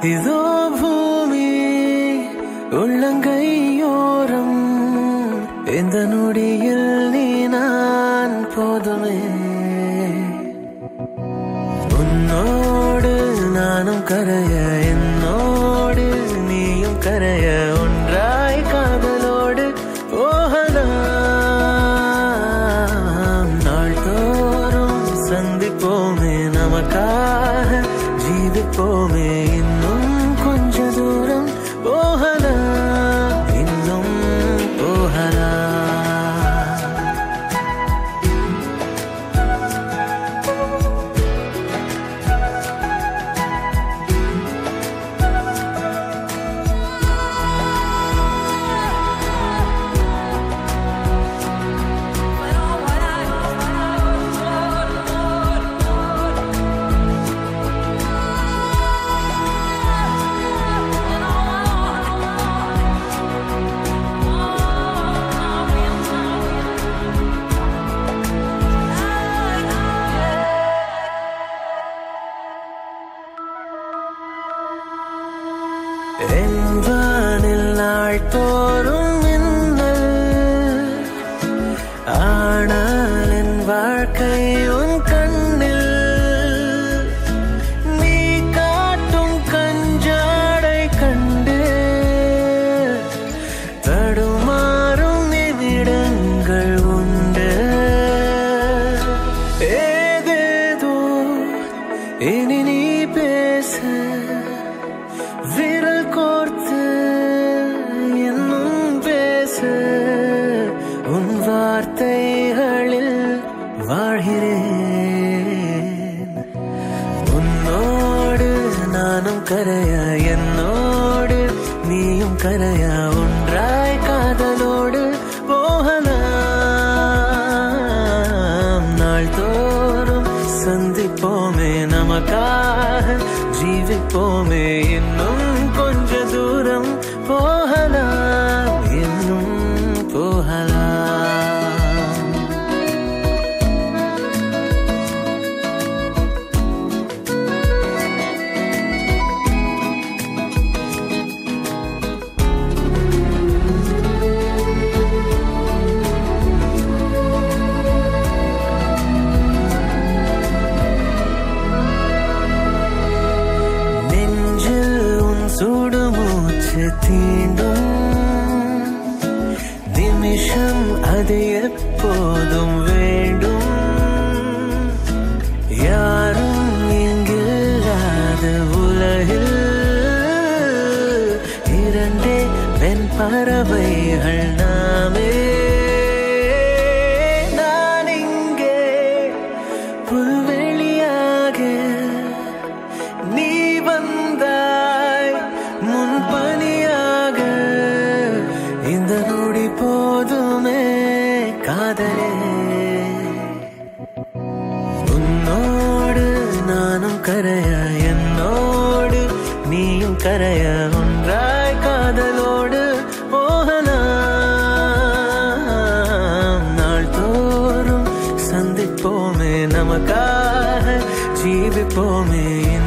இதோ பூமி உள்ளங்கையோரம் இந்த நொடியில் நீ நான் போதுமே உன்னோடு நானும் கரைய என்னோடு நீயும் கரைய ஒன்றாய் காதலோடு போகலாம் நாள்தோறும் சந்திப்போமே நமக்காக ஜீவிப்போமே இன்னும் கொஞ்ச தூரம் போகலாம் இன்னும் போகலாம் என்பானில் நாள் தோறும் மின்னல் ஆனால் என் வாழ்க்கை உன் கண்ணில் நீ காட்டும் கஞ்சாடை கண்டு தடுமாறும் நிமிடங்கள் உண்டு ஏதேதோ இனி நீ பேச விரல் கோர்த்து இன்னும் பேச உன் வார்த்தைகளில் வாழ்கிறேன் உன்னோடு நானும் கரையா என்னோடு நீயும் கரையா ஒன்றாய் காதலோடு போகலாம் நாள்தோறும் சந்திப்போமே நமக்காக ஜீவிப்போமே இன்னும் கொஞ்ச தூரம் போகலாம் இன்னும் போகலாம் நெஞ்சில் உன் சுடுமூச்சு தீண்டும் நிமிஷம் அது எப்போதும் வேண்டும் யாரும் இங்கில்லாத உலகில் இரண்டே பெண் பறவைகள் நாமே நான் இங்கே புல்வெளியாக நீ வந்தாய் முன்பனியாக இந்த நொடி போதுமே காதலே உன்னோடு நானும் கரையா என்னோடு நீயும் கரையா ஒன்றாய் காதலோடு போகலாம் நாள்தோறும் சந்திப்போமே நமக்காக ஜீவிப்போமே